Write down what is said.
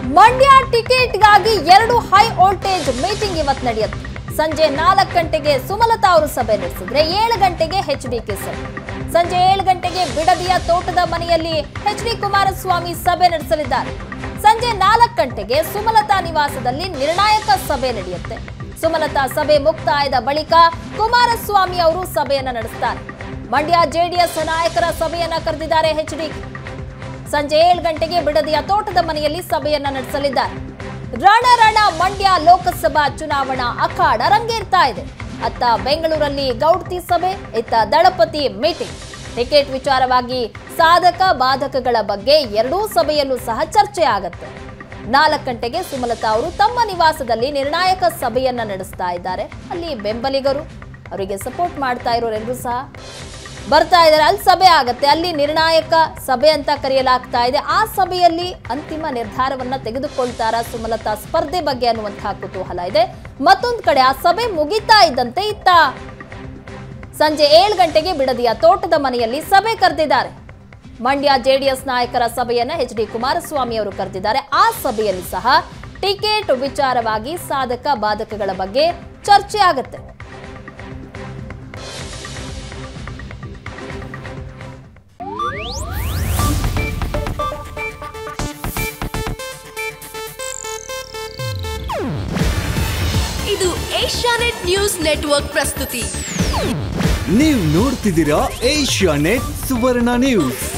ಮಂಡ್ಯ ಟಿಕೆಟ್ಗಾಗಿ ಎರಡು high voltage meeting ಇವತ್ತು ನಡೆಯುತ್ತೆ ಸಂಜೆ ನಾಲ್ಕು ಗಂಟೆಗೆ ಸುಮಲತಾ ಅವರು ಸಭೆ ನಡೆಸಿದ್ರೆ ಏಳು ಗಂಟೆಗೆ ಎಚ್ ಡಿ ಕೆ ಸಭೆ ಸಂಜೆ ಏಳು ಗಂಟೆಗೆ ಬಿಡದಿಯ ತೋಟದ ಮನೆಯಲ್ಲಿ ಎಚ್ ಡಿ ಕುಮಾರಸ್ವಾಮಿ ಸಭೆ ನಡೆಸಲಿದ್ದಾರೆ ಸಂಜೆ ನಾಲ್ಕು ಗಂಟೆಗೆ ಸುಮಲತಾ ನಿವಾಸದಲ್ಲಿ ನಿರ್ಣಾಯಕ ಸಭೆ ನಡೆಯುತ್ತೆ ಸುಮಲತಾ ಸಭೆ ಮುಕ್ತಾಯದ ಬಳಿಕ ಕುಮಾರಸ್ವಾಮಿ ಅವರು ಸಭೆಯನ್ನ ನಡೆಸ್ತಾರೆ ಮಂಡ್ಯ ಜೆಡಿಎಸ್ ನಾಯಕರ ಸಭೆಯನ್ನ ಕರೆದಿದ್ದಾರೆ ಎಚ್ ಡಿ ಸಂಜೆ ಏಳು ಗಂಟೆಗೆ ಬಿಡದಿಯ ತೋಟದ ಮನೆಯಲ್ಲಿ ಸಭೆಯನ್ನ ನಡೆಸಲಿದ್ದಾರೆ ರಣ ರಣ ಮಂಡ್ಯ ಲೋಕಸಭಾ ಚುನಾವಣಾ ಅಖಾಡ ರಂಗೇರ್ತಾ ಇದೆ ಅತ್ತ ಬೆಂಗಳೂರಲ್ಲಿ ಗೌಡ್ತಿ ಸಭೆ ಇತ್ತ ದಳಪತಿ ಮೀಟಿಂಗ್ ಟಿಕೆಟ್ ವಿಚಾರವಾಗಿ ಸಾಧಕ ಬಾಧಕಗಳ ಬಗ್ಗೆ ಎರಡೂ ಸಭೆಯಲ್ಲೂ ಸಹ ಚರ್ಚೆ ಆಗತ್ತೆ ನಾಲ್ಕು ಗಂಟೆಗೆ ಸುಮಲತಾ ಅವರು ತಮ್ಮ ನಿವಾಸದಲ್ಲಿ ನಿರ್ಣಾಯಕ ಸಭೆಯನ್ನ ನಡೆಸ್ತಾ ಇದ್ದಾರೆ ಅಲ್ಲಿ ಬೆಂಬಲಿಗರು ಅವರಿಗೆ ಸಪೋರ್ಟ್ ಮಾಡ್ತಾ ಇರೋರೆಲ್ಲರೂ ಸಹ ಬರ್ತಾ ಇದ್ದಾರೆ ಅಲ್ಲಿ ಸಭೆ ಆಗತ್ತೆ ಅಲ್ಲಿ ನಿರ್ಣಾಯಕ ಸಭೆ ಅಂತ ಕರೆಯಲಾಗ್ತಾ ಇದೆ ಆ ಸಭೆಯಲ್ಲಿ ಅಂತಿಮ ನಿರ್ಧಾರವನ್ನ ತೆಗೆದುಕೊಳ್ತಾರ ಸುಮಲತಾ ಸ್ಪರ್ಧೆ ಬಗ್ಗೆ ಅನ್ನುವಂತಹ ಕುತೂಹಲ ಇದೆ ಮತ್ತೊಂದು ಕಡೆ ಆ ಸಭೆ ಮುಗಿತಾ ಇದ್ದಂತೆ ಇತ್ತ ಸಂಜೆ ಏಳು ಗಂಟೆಗೆ ಬಿಡದಿಯ ತೋಟದ ಮನೆಯಲ್ಲಿ ಸಭೆ ಕರೆದಿದ್ದಾರೆ ಮಂಡ್ಯ ಜೆಡಿಎಸ್ ನಾಯಕರ ಸಭೆಯನ್ನ ಎಚ್ ಡಿ ಕುಮಾರಸ್ವಾಮಿ ಅವರು ಕರೆದಿದ್ದಾರೆ ಆ ಸಭೆಯಲ್ಲಿ ಸಹ ಟಿಕೆಟ್ ವಿಚಾರವಾಗಿ ಸಾಧಕ ಬಾಧಕಗಳ ಬಗ್ಗೆ ಚರ್ಚೆ ಆಗುತ್ತೆ ಇದು ಏಷ್ಯಾನೆಟ್ ನ್ಯೂಸ್ ನೆಟ್ವರ್ಕ್ ಪ್ರಸ್ತುತಿ ನೀವು ನೋಡ್ತಿದ್ದೀರಾ ಏಷ್ಯಾ ನೆಟ್ ಸುವರ್ಣ ನ್ಯೂಸ್